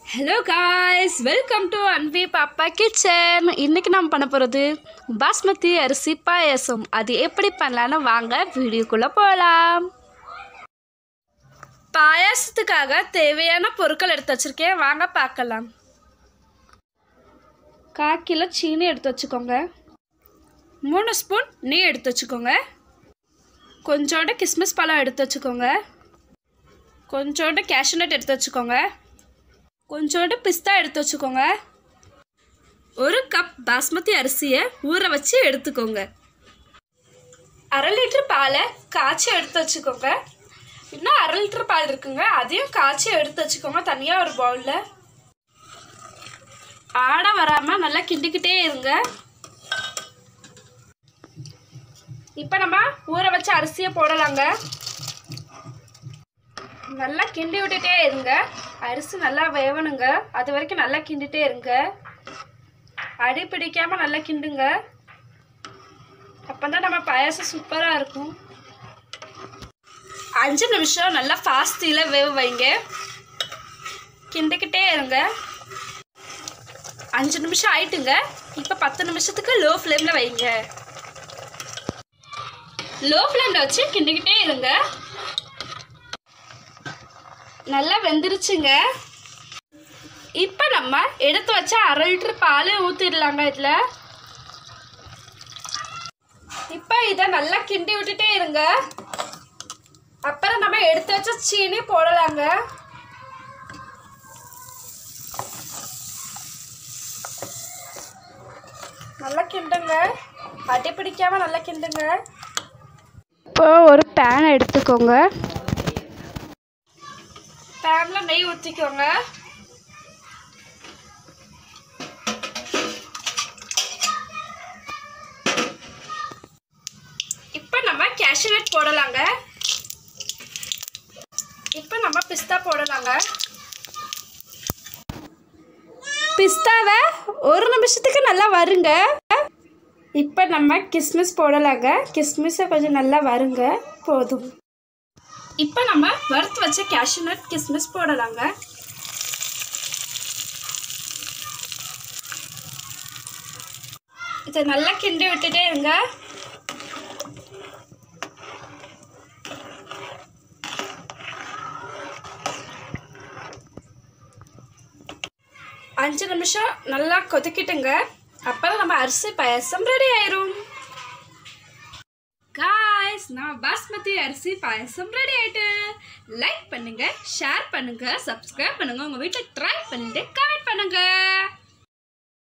hello guys welcome to Anvi Pappa kitchen இன்னைக்கு நம்ம பண்ண போகிறது பாஸ்மதி அரிசி பாயாசம் அது எப்படி பண்ணலான்னு வாங்க வீடியோக்குள்ளே போகலாம் பாயாசத்துக்காக தேவையான பொருட்கள் எடுத்து வச்சுருக்கேன் வாங்க பார்க்கலாம் கால் கிலோ சீனி எடுத்து வச்சுக்கோங்க மூணு ஸ்பூன் நெய் எடுத்து வச்சுக்கோங்க கொஞ்சோண்டு கிஸ்மிஸ் பழம் எடுத்து வச்சுக்கோங்க கொஞ்சோண்டு கேஷ்யூநட் எடுத்து வச்சுக்கோங்க கொஞ்சோண்டு பிஸ்தா எடுத்து வச்சுக்கோங்க ஒரு கப் பாஸ்மதி அரிசியை ஊற வச்சு எடுத்துக்கோங்க அரை லிட்டர் பாலை காய்ச்சி எடுத்து வச்சுக்கோங்க இன்னும் அரை லிட்டர் பால் இருக்குங்க அதையும் காய்ச்சி எடுத்து வச்சுக்கோங்க தனியாக ஒரு பவுலில் ஆடை வராமல் நல்லா கிண்டிக்கிட்டே இருங்க இப்போ நம்ம ஊற வச்ச அரிசியை போடலாங்க நல்லா கிண்டி விட்டுட்டே இருங்க அரிசி நல்லா வேவணுங்க அது வரைக்கும் நல்லா கிண்டிட்டே இருங்க அடி பிடிக்காம நல்லா கிண்டுங்க அப்போ தான் நம்ம பாயாசம் சூப்பராக இருக்கும் அஞ்சு நிமிஷம் நல்லா ஃபாஸ்டியில் வேக வைங்க கிண்டிக்கிட்டே இருங்க அஞ்சு நிமிஷம் ஆயிட்டுங்க இப்போ பத்து நிமிஷத்துக்கு லோ ஃப்ளேமில் வைங்க லோ ஃப்ளேமில் வச்சு கிண்டிக்கிட்டே இருங்க நல்லா வெந்துருச்சுங்க இப்போ நம்ம எடுத்து வச்ச அரை லிட்டர் பால் ஊற்றிடலாங்க இதில் இப்போ இதை நல்லா கிண்டி விட்டுட்டே இருங்க அப்புறம் நம்ம எடுத்து வச்ச சீனி போடலாங்க நல்லா கிண்டுங்க அடி பிடிக்காம நல்லா கிண்டுங்க இப்போ ஒரு பேன் எடுத்துக்கோங்க பேனில் நெய் ஊற்றிக்கோங்க இப்போ நம்ம கேஷ்யூநட் போடலாங்க இப்போ நம்ம பிஸ்தா போடலாங்க பிஸ்தாவை ஒரு நிமிஷத்துக்கு நல்லா வருங்க இப்போ நம்ம கிஸ்மிஸ் போடலாங்க கிஸ்மிஸை கொஞ்சம் நல்லா வருங்க போதும் இப்போ நம்ம வறுத்து வச்ச கேஷ்யூநட் கிஸ்மிஸ் போடலாங்க இதை நல்லா கிண்டி விட்டுட்டே இருங்க அஞ்சு நிமிஷம் நல்லா கொதிக்கிட்டுங்க அப்புறம் நம்ம அரிசி பாயசம் ரெடி ஆயிரும் காய்ஸ் நான் பாஸ்மதி அரிசி பாயசம் ரெடி ஆயிட்டு லைக் பண்ணுங்க ஷேர் பண்ணுங்க சப்ஸ்கிரைப் பண்ணுங்க உங்க வீட்டில் ட்ரை பண்ணிட்டு